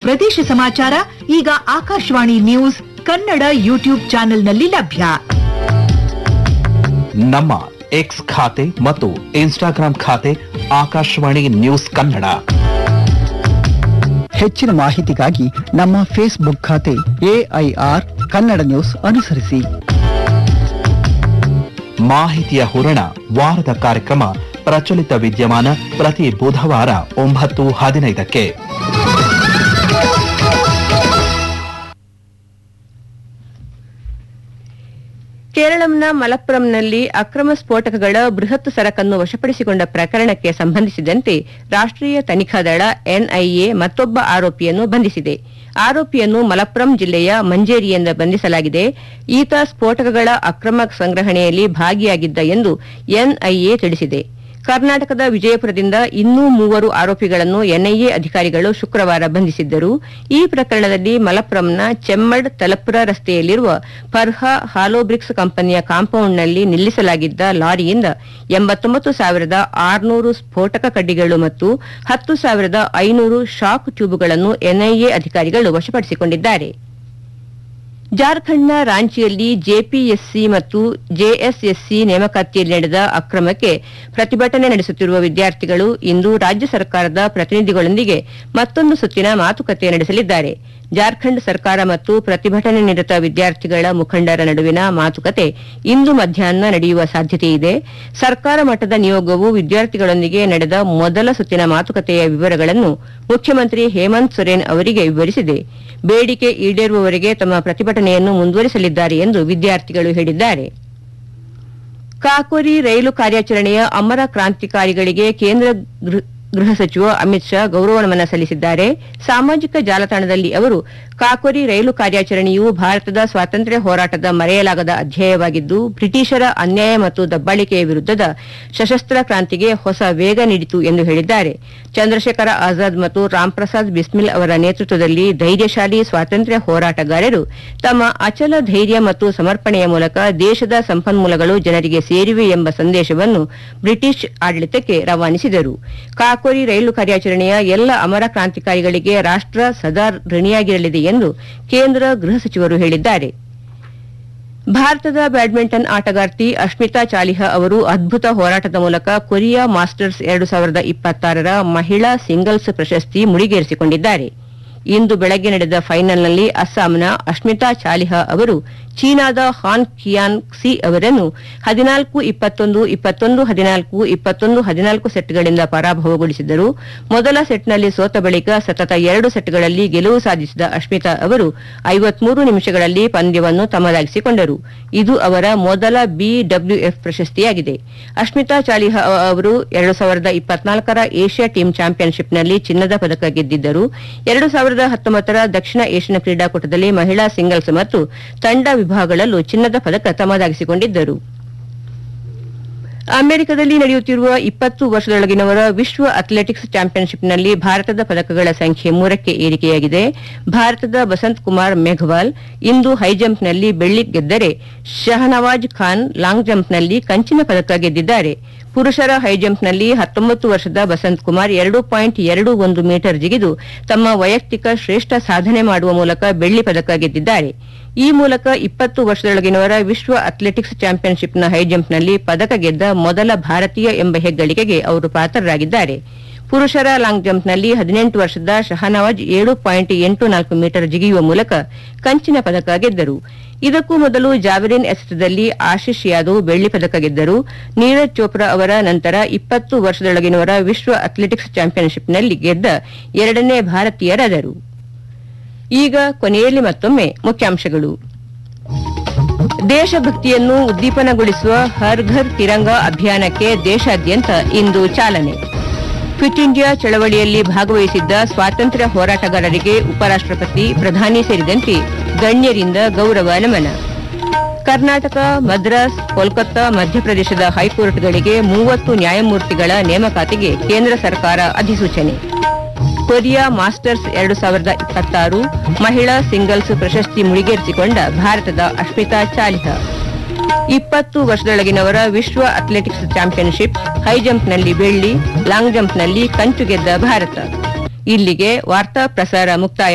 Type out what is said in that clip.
ಪ್ರದೇಶ ಸಮಾಚಾರ ಈಗ ಆಕಾಶವಾಣಿ ನ್ಯೂಸ್ ಕನ್ನಡ ಯೂಟ್ಯೂಬ್ ಚಾನೆಲ್ನಲ್ಲಿ ಲಭ್ಯ ನಮ್ಮ ಎಕ್ಸ್ ಖಾತೆ ಮತ್ತು ಇನ್ಸ್ಟಾಗ್ರಾಂ ಖಾತೆ ಆಕಾಶವಾಣಿ ನ್ಯೂಸ್ ಕನ್ನಡ ಹೆಚ್ಚಿನ ಮಾಹಿತಿಗಾಗಿ ನಮ್ಮ ಫೇಸ್ಬುಕ್ ಖಾತೆ ಎಐಆರ್ ಕನ್ನಡ ನ್ಯೂಸ್ ಅನುಸರಿಸಿ ಮಾಹಿತಿಯ ಹೂರಣ ವಾರದ ಕಾರ್ಯಕ್ರಮ ಪ್ರಚಲಿತ ವಿದ್ಯಮಾನ ಪ್ರತಿ ಬುಧವಾರ ಒಂಬತ್ತು ಹದಿನೈದಕ್ಕೆ ಕೇರಳಂನ ಮಲಪ್ಪುರಂನಲ್ಲಿ ಅಕ್ರಮ ಸ್ಫೋಟಕಗಳ ಬೃಹತ್ ಸರಕನ್ನು ವಶಪಡಿಸಿಕೊಂಡ ಪ್ರಕರಣಕ್ಕೆ ಸಂಬಂಧಿಸಿದಂತೆ ರಾಷ್ಟ್ರೀಯ ತನಿಖಾ ದಳ ಎನ್ಐಎ ಮತ್ತೊಬ್ಬ ಆರೋಪಿಯನ್ನು ಬಂಧಿಸಿದೆ ಆರೋಪಿಯನ್ನು ಮಲಪ್ಪುರಂ ಜಿಲ್ಲೆಯ ಮಂಜೇರಿಯಿಂದ ಬಂಧಿಸಲಾಗಿದೆ ಈತ ಸ್ಫೋಟಕಗಳ ಅಕ್ರಮ ಸಂಗ್ರಹಣೆಯಲ್ಲಿ ಭಾಗಿಯಾಗಿದ್ದ ಎಂದು ಎನ್ಐಎ ತಿಳಿಸಿದೆ ಕರ್ನಾಟಕದ ವಿಜಯಪುರದಿಂದ ಇನ್ನೂ ಮೂವರು ಆರೋಪಿಗಳನ್ನು ಎನ್ಐಎ ಅಧಿಕಾರಿಗಳು ಶುಕ್ರವಾರ ಬಂಧಿಸಿದ್ದರು ಈ ಪ್ರಕರಣದಲ್ಲಿ ಮಲಪ್ಪುರಂನ ಚೆಮ್ಮಡ್ ತಲಪುರ ರಸ್ತೆಯಲ್ಲಿರುವ ಫರ್ಹಾ ಹಾಲೋಬ್ರಿಕ್ಸ್ ಕಂಪನಿಯ ಕಾಂಪೌಂಡ್ನಲ್ಲಿ ನಿಲ್ಲಿಸಲಾಗಿದ್ದ ಲಾರಿಯಿಂದ ಎಂಬತ್ತೊಂಬತ್ತು ಸಾವಿರದ ಆರುನೂರು ಸ್ಫೋಟಕ ಕಡ್ಡಿಗಳು ಮತ್ತು ಹತ್ತು ಸಾವಿರದ ಐನೂರು ಶಾಕ್ ಟ್ಯೂಬ್ಗಳನ್ನು ಎನ್ಐಎ ಅಧಿಕಾರಿಗಳು ವಶಪಡಿಸಿಕೊಂಡಿದ್ದಾರೆ ಜಾರ್ಖಂಡ್ನ ರಾಂಚಿಯಲ್ಲಿ ಜೆಪಿಎಸ್ಸಿ ಮತ್ತು ಜೆಎಸ್ಎಸ್ಸಿ ನೇಮಕಾತಿಯಲ್ಲಿ ನಡೆದ ಅಕ್ರಮಕ್ಕೆ ಪ್ರತಿಭಟನೆ ನಡೆಸುತ್ತಿರುವ ವಿದ್ಯಾರ್ಥಿಗಳು ಇಂದು ರಾಜ್ಯ ಸರ್ಕಾರದ ಪ್ರತಿನಿಧಿಗಳೊಂದಿಗೆ ಮತ್ತೊಂದು ಸುತ್ತಿನ ಮಾತುಕತೆ ನಡೆಸಲಿದ್ದಾರೆ ಜಾರ್ಖಂಡ್ ಸರ್ಕಾರ ಮತ್ತು ಪ್ರತಿಭಟನೆ ನಿರತ ವಿದ್ಯಾರ್ಥಿಗಳ ಮುಖಂಡರ ನಡುವಿನ ಮಾತುಕತೆ ಇಂದು ಮಧ್ಯಾಹ್ನ ನಡೆಯುವ ಸಾಧ್ಯತೆಯಿದೆ ಸರ್ಕಾರ ಮಟ್ಟದ ನಿಯೋಗವು ವಿದ್ಯಾರ್ಥಿಗಳೊಂದಿಗೆ ನಡೆದ ಮೊದಲ ಸುತ್ತಿನ ಮಾತುಕತೆಯ ವಿವರಗಳನ್ನು ಮುಖ್ಯಮಂತ್ರಿ ಹೇಮಂತ್ ಸೊರೇನ್ ಅವರಿಗೆ ವಿವರಿಸಿದೆ ಬೇಡಿಕೆ ಈಡೇರುವವರೆಗೆ ತಮ್ಮ ಪ್ರತಿಭಟನೆಯನ್ನು ಮುಂದುವರಿಸಲಿದ್ದಾರೆ ಎಂದು ವಿದ್ಯಾರ್ಥಿಗಳು ಹೇಳಿದ್ದಾರೆ ಕಾಕೋರಿ ರೈಲು ಕಾರ್ಯಾಚರಣೆಯ ಅಮರ ಕ್ರಾಂತಿಕಾರಿಗಳಿಗೆ ಕೇಂದ್ರ ಗೃಹ- ಗೃಹ ಸಚಿವ ಅಮಿತ್ ಶಾ ಗೌರವ ನಮನ ಸಲ್ಲಿಸಿದ್ದಾರೆ ಸಾಮಾಜಿಕ ಜಾಲತಾಣದಲ್ಲಿ ಅವರು ಕಾಕೋರಿ ರೈಲು ಕಾರ್ಯಾಚರಣೆಯು ಭಾರತದ ಸ್ವಾತಂತ್ರ್ಯ ಹೋರಾಟದ ಮರೆಯಲಾಗದ ಅಧ್ಯಾಯವಾಗಿದ್ದು ಬ್ರಿಟಿಷರ ಅನ್ಯಾಯ ಮತ್ತು ದಬ್ಬಾಳಿಕೆಯ ವಿರುದ್ಧದ ಸಶಸ್ತ್ರ ಕ್ರಾಂತಿಗೆ ಹೊಸ ವೇಗ ನೀಡಿತು ಎಂದು ಹೇಳಿದ್ದಾರೆ ಚಂದ್ರಶೇಖರ ಆಜಾದ್ ಮತ್ತು ರಾಮ್ಪ್ರಸಾದ್ ಬಿಸ್ಮಿಲ್ ಅವರ ನೇತೃತ್ವದಲ್ಲಿ ಧೈರ್ಯಶಾಲಿ ಸ್ವಾತಂತ್ರ್ಯ ಹೋರಾಟಗಾರರು ತಮ್ಮ ಅಚಲ ಧೈರ್ಯ ಮತ್ತು ಸಮರ್ಪಣೆಯ ಮೂಲಕ ದೇಶದ ಸಂಪನ್ಮೂಲಗಳು ಜನರಿಗೆ ಸೇರಿವೆ ಎಂಬ ಸಂದೇಶವನ್ನು ಬ್ರಿಟಿಷ್ ಆಡಳಿತಕ್ಕೆ ರವಾನಿಸಿದರು ಕಾಕೋರಿ ರೈಲು ಕಾರ್ಯಾಚರಣೆಯ ಎಲ್ಲ ಅಮರ ಕ್ರಾಂತಿಕಾರಿಗಳಿಗೆ ರಾಷ್ಟ್ರ ಸದಾ ಋಣಿಯಾಗಿರಲಿದೆ ಎಂದು ಕೇಂದ್ರ ಗೃಹ ಸಚಿವರು ಹೇಳಿದ್ದಾರೆ ಭಾರತದ ಬ್ಯಾಡ್ಮಿಂಟನ್ ಆಟಗಾರ್ತಿ ಅಶ್ಮಿತಾ ಚಾಲಿಹಾ ಅವರು ಅದ್ಭುತ ಹೋರಾಟದ ಮೂಲಕ ಕೊರಿಯಾ ಮಾಸ್ಟರ್ಸ್ ಎರಡು ಸಾವಿರದ ಇಪ್ಪತ್ತಾರರ ಮಹಿಳಾ ಸಿಂಗಲ್ಸ್ ಪ್ರಶಸ್ತಿ ಮುಡಿಗೇರಿಸಿಕೊಂಡಿದ್ದಾರೆ ಇಂದು ಬೆಳಗ್ಗೆ ನಡೆದ ಫೈನಲ್ನಲ್ಲಿ ಅಸ್ಸಾಂನ ಅಶ್ಮಿತಾ ಚಾಲಿಹಾ ಅವರು ಚೀನಾದ ಹಾನ್ ಕಿಯಾನ್ ಕ್ಸಿ ಅವರನ್ನು ಹದಿನಾಲ್ಕು ಇಪ್ಪತ್ತೊಂದು ಇಪ್ಪತ್ತೊಂದು ಹದಿನಾಲ್ಕು ಇಪ್ಪತ್ತೊಂದು ಹದಿನಾಲ್ಕು ಸೆಟ್ಗಳಿಂದ ಪರಾಭವಗೊಳಿಸಿದರು ಮೊದಲ ಸೆಟ್ನಲ್ಲಿ ಸೋತ ಬಳಿಕ ಸತತ ಎರಡು ಸೆಟ್ಗಳಲ್ಲಿ ಗೆಲುವು ಸಾಧಿಸಿದ ಅಶ್ಮಿತಾ ಅವರು ಐವತ್ಮೂರು ನಿಮಿಷಗಳಲ್ಲಿ ಪಂದ್ಯವನ್ನು ತಮ್ಮದಾಗಿಸಿಕೊಂಡರು ಇದು ಅವರ ಮೊದಲ ಬಿಡಬ್ಲ್ಯೂಎಫ್ ಪ್ರಶಸ್ತಿಯಾಗಿದೆ ಅಶ್ಮಿತಾ ಚಾಲಿಹಾ ಅವರು ಎರಡು ಸಾವಿರದ ಇಪ್ಪತ್ನಾಲ್ಕರ ಏಷ್ಯಾ ಟೀಮ್ ಚಾಂಪಿಯನ್ಶಿಪ್ನಲ್ಲಿ ಚಿನ್ನದ ಪದಕ ಗೆದ್ದಿದ್ದರು ಎರಡು ಸಾವಿರದ ಹತ್ತೊಂಬತ್ತರ ದಕ್ಷಿಣ ಏಷ್ಯನ್ ಕ್ರೀಡಾಕೂಟದಲ್ಲಿ ಮಹಿಳಾ ಸಿಂಗಲ್ಸ್ ಮತ್ತು ತಂಡ ವಿಭಾಗಗಳಲ್ಲೂ ಚಿನ್ನದ ಪದಕ ತಮ್ಮದಾಗಿಸಿಕೊಂಡಿದ್ದರು ಅಮೆರಿಕದಲ್ಲಿ ನಡೆಯುತ್ತಿರುವ ಇಪ್ಪತ್ತು ವರ್ಷದೊಳಗಿನವರ ವಿಶ್ವ ಅಥ್ಲೆಟಿಕ್ಸ್ ಚಾಂಪಿಯನ್ಶಿಪ್ನಲ್ಲಿ ಭಾರತದ ಪದಕಗಳ ಸಂಖ್ಯೆ ಮೂರಕ್ಕೆ ಏರಿಕೆಯಾಗಿದೆ ಭಾರತದ ಬಸಂತ್ ಕುಮಾರ್ ಮೇಘವಾಲ್ ಇಂದು ಹೈಜಂಪ್ನಲ್ಲಿ ಬೆಳ್ಳಿ ಗೆದ್ದರೆ ಶಹನವಾಜ್ ಖಾನ್ ಲಾಂಗ್ ಜಂಪ್ನಲ್ಲಿ ಕಂಚಿನ ಪದಕ ಗೆದ್ದಿದ್ದಾರೆ ಪುರುಷರ ಹೈಜಂಪ್ನಲ್ಲಿ ಹತ್ತೊಂಬತ್ತು ವರ್ಷದ ಬಸಂತ್ ಕುಮಾರ್ ಎರಡು ಪಾಯಿಂಟ್ ಎರಡು ಒಂದು ಮೀಟರ್ ಜಿಗಿದು ತಮ್ಮ ವೈಯಕ್ತಿಕ ಶ್ರೇಷ್ಠ ಸಾಧನೆ ಮಾಡುವ ಮೂಲಕ ಬೆಳ್ಳಿ ಪದಕ ಗೆದ್ದಿದ್ದಾರೆ ಈ ಮೂಲಕ ಇಪ್ಪತ್ತು ವರ್ಷದೊಳಗಿನವರ ವಿಶ್ವ ಅಥ್ಲೆಟಿಕ್ಸ್ ಚಾಂಪಿಯನ್ಶಿಪ್ನ ಹೈಜಂಪ್ನಲ್ಲಿ ಪದಕ ಗೆದ್ದ ಮೊದಲ ಭಾರತೀಯ ಎಂಬ ಹೆಗ್ಗಳಿಕೆಗೆ ಅವರು ಪಾತ್ರರಾಗಿದ್ದಾರೆ ಪುರುಷರ ಲಾಂಗ್ ಜಂಪ್ನಲ್ಲಿ ಹದಿನೆಂಟು ವರ್ಷದ ಶಹನವಾಜ್ ಏಳು ಪಾಯಿಂಟ್ ಎಂಟು ನಾಲ್ಕು ಮೀಟರ್ ಜಿಗಿಯುವ ಮೂಲಕ ಕಂಚಿನ ಪದಕ ಗೆದ್ದರು ಇದಕ್ಕೂ ಮೊದಲು ಜಾವೆಲಿನ್ ಎಸೆತದಲ್ಲಿ ಆಶಿಷ್ ಯಾದವ್ ಬೆಳ್ಳಿ ಪದಕ ಗೆದ್ದರು ನೀರಜ್ ಚೋಪ್ರಾ ಅವರ ನಂತರ ಇಪ್ಪತ್ತು ವರ್ಷದೊಳಗಿನವರ ವಿಶ್ವ ಅಥ್ಲೆಟಿಕ್ಸ್ ಚಾಂಪಿಯನ್ಶಿಪ್ನಲ್ಲಿ ಗೆದ್ದ ಎರಡನೇ ಭಾರತೀಯರಾದರು ಈಗ ಕೊನೆಯಲ್ಲಿ ಮತ್ತೊಮ್ಮೆ ಮುಖ್ಯಾಂಶಗಳು ದೇಶಭಕ್ತಿಯನ್ನು ಉದ್ದೀಪನಗೊಳಿಸುವ ಹರ್ ಘರ್ ತಿರಂಗ ಅಭಿಯಾನಕ್ಕೆ ದೇಶಾದ್ಯಂತ ಇಂದು ಚಾಲನೆ ಕ್ವಿಟ್ ಇಂಡಿಯಾ ಚಳವಳಿಯಲ್ಲಿ ಭಾಗವಹಿಸಿದ್ದ ಸ್ವಾತಂತ್ರ್ಯ ಹೋರಾಟಗಾರರಿಗೆ ಉಪರಾಷ್ಟಪತಿ ಪ್ರಧಾನಿ ಸೇರಿದಂತೆ ಗಣ್ಯರಿಂದ ಗೌರವ ನಮನ ಕರ್ನಾಟಕ ಮದ್ರಾಸ್ ಕೋಲ್ಕತ್ತಾ ಮಧ್ಯಪ್ರದೇಶದ ಹೈಕೋರ್ಟ್ಗಳಿಗೆ ಮೂವತ್ತು ನ್ಯಾಯಮೂರ್ತಿಗಳ ನೇಮಕಾತಿಗೆ ಕೇಂದ್ರ ಸರ್ಕಾರ ಅಧಿಸೂಚನೆ ಕೊರಿಯಾ ಮಾಸ್ಟರ್ಸ್ ಎರಡು ಸಾವಿರದ ಇಪ್ಪತ್ತಾರು ಮಹಿಳಾ ಸಿಂಗಲ್ಸ್ ಪ್ರಶಸ್ತಿ ಮುಡಿಗೇರಿಸಿಕೊಂಡ ಭಾರತದ ಅಶ್ಮಿತಾ ಚಾಲಿಹಾ ಇಪ್ಪತ್ತು ವರ್ಷದೊಳಗಿನವರ ವಿಶ್ವ ಅಥ್ಲೆಟಿಕ್ಸ್ ಚಾಂಪಿಯನ್ಶಿಪ್ ಹೈಜಂಪ್ನಲ್ಲಿ ಬೆಳ್ಳಿ ಲಾಂಗ್ ಜಂಪ್ನಲ್ಲಿ ಕಂಚು ಗೆದ್ದ ಭಾರತ ಇಲ್ಲಿಗೆ ವಾರ್ತಾ ಪ್ರಸಾರ ಮುಕ್ತಾಯ